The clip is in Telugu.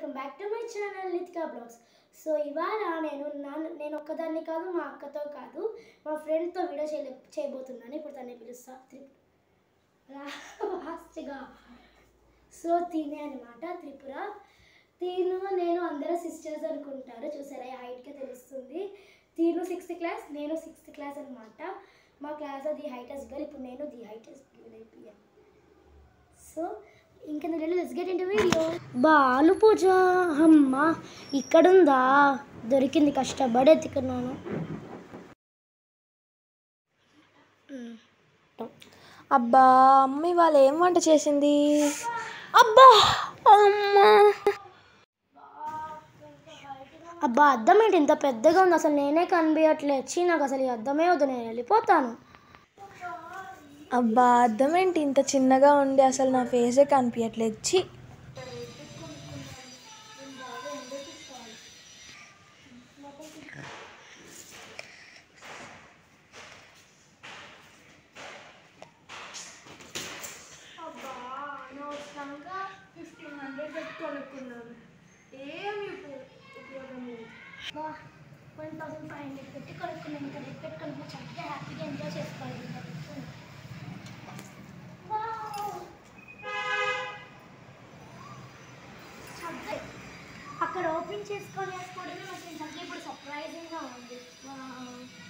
Welcome back to my channel Nitika blogs so ఇవాళ నేను నా నేను ఒక్కదాన్ని కాదు మా అక్కతో కాదు మా ఫ్రెండ్తో వీడియో చేయ చేయబోతున్నాను ఇప్పుడు తనే పిలుస్తా త్రిపుర ఫాస్ట్గా సో తినే అనమాట త్రిపుర తీను నేను అందరూ సిస్టర్స్ అనుకుంటారు చూసారా హైట్కే తెలుస్తుంది తీను సిక్స్త్ క్లాస్ నేను సిక్స్త్ క్లాస్ అనమాట మా క్లాస్ ది హైటెస్ట్ గర్ల్ ఇప్పుడు నేను ది హైటెస్ట్ గర్ల్ అయిపోయాను సో ఇంకా లెట్స్ గెట్ ఇంటూ వీడియో బాలు పూజ అమ్మ ఇక్కడుందా దొరికింది కష్టపడి ఎత్తుకున్నాను అబ్బా అమ్మ ఇవాళ ఏం వంట చేసింది అబ్బా అమ్మా అబ్బా అద్దం ఏంటి ఇంత పెద్దగా ఉంది అసలు నేనే కనిపించట్లేదు వచ్చి నాకు అసలు ఈ అద్దమే వద్దు నేను వెళ్ళిపోతాను అబ్బా అర్థం ఏంటి ఇంత చిన్నగా ఉండి అసలు నా ఫేసే కనిపించట్లేదు చి అబ్బా అనవసరంగా ఫిఫ్టీన్ హండ్రెడ్ పెట్టి కొనుక్కున్నాను ఏమి ఉపయోగం లేదు వన్ థౌసండ్ ఫైవ్ హండ్రెడ్ పెట్టి కొనుక్కున్నాను ఇంకా రేపు పెట్టి కొనుక్కున్నా చక్కగా హ్యాపీగా ఎంజాయ్ చేసుకోవాలి ఇంకా పెట్టుకుని. Wow! చక్కగా అక్కడ ఓపెన్ చేసుకొని వేసుకోవడమే నాకు చక్కగా ఇప్పుడు సర్ప్రైజింగ్గా ఉంది Wow!